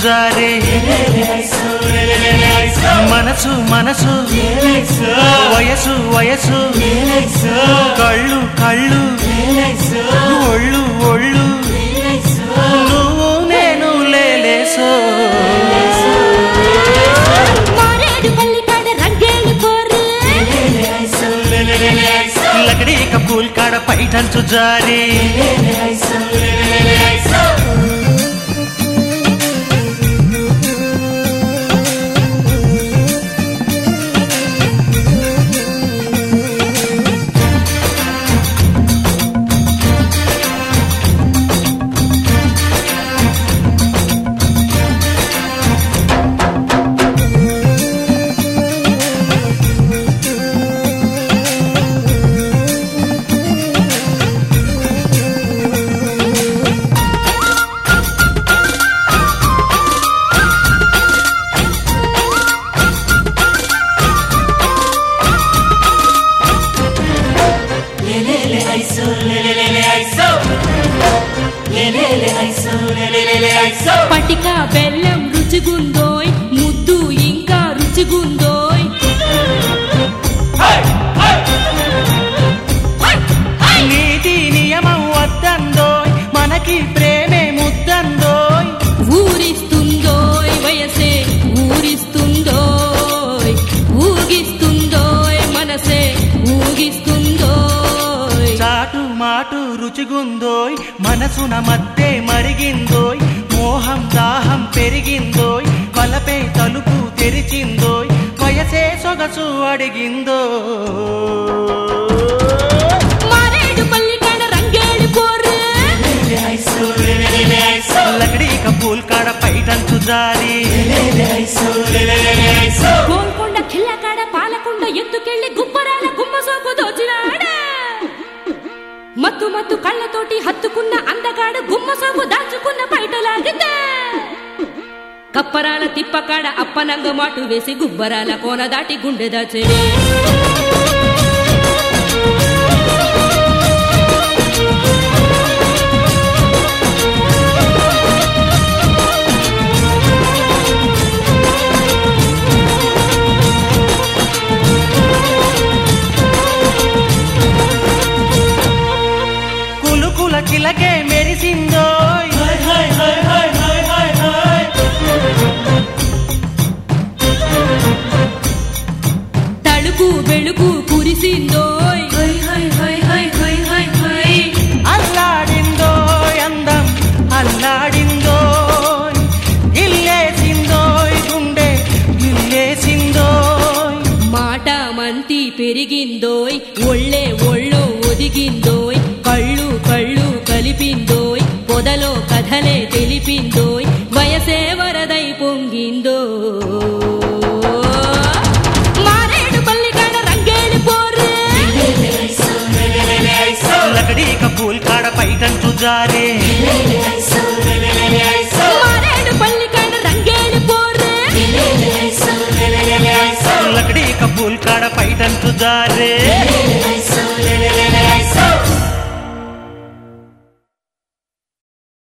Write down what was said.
జారే మనసు మనసు వయసు వయసు కళ్ళు కళ్ళు ఒళ్ళు ఒళ్ళు నువ్వు నేను లేలేసో మారేడు పల్లి కాడ రంగేడు పోరు లకడీ కపూల్ కాడ పైటంచు జారే పటిక బెల్లం రుచిగుందోయ్ ముద్దు ఇంకా రుచిగుందోయ్ నీతి నియమం వద్దందోయ్ మనకి ప్రేమే ముద్దందోయ్ ఊరిస్తుందోయ్ వయసే ఊరిస్తుందోయ్ ఊగిస్తుందోయ్ మనసే ఊగిస్తుందోయ్ చాటు మాటు రుచిగుందోయ్ మనసున మధ్య మరిగిందోయ్ మోహం దాహం పెరిగిందోయ్ వలపే తలుపు తెరిచిందోయ్ వయసే సొగసు అడిగిందో మారేడు పల్లి కాడ రంగేడు పోరు లకడీ కపూల్ కాడ పైటంచు జారి గోల్కొండ కిల్ల కాడ పాలకొండ ఎత్తుకెళ్లి గుబ్బరాల గుమ్మ సోపు దోచినాడా మత్తు మత్తు కళ్ళతోటి హత్తుకున్న అందగాడు గుమ్మ సోపు దాచుకున్న బయటలాగితే కప్పరాల తిప్పకాడ అప్పనంగ మాటు వేసి గుబ్బరాల కోన దాటి గుండె దాచెడే కులుకుల చిలకే మెరిసిందోయ్ తడుకు వెలుగు కురిసిందోయ్ అల్లాడిందోయ్ అందం అల్లాడిందోయ్ ఇల్లేసిందోయ్ గుండె ఇల్లేసిందోయ్ మాట మంతి పెరిగిందోయ్ ఒళ్ళే ఒళ్ళు ఒదిగిందోయ్ కళ్ళు కళ్ళు కలిపిందోయ్ పొదలో కథలే తెలిపిందోయ్ వయసే వరదై పొంగిందో మారేడు పల్లికాడ రంగేడు పోరు లకడీ కపూల్ కాడ పైటంచు జారే మారేడు పల్లికాడ రంగేడు పోరు లకడీ కపూల్ కాడ పైటంచు జారే ఐసో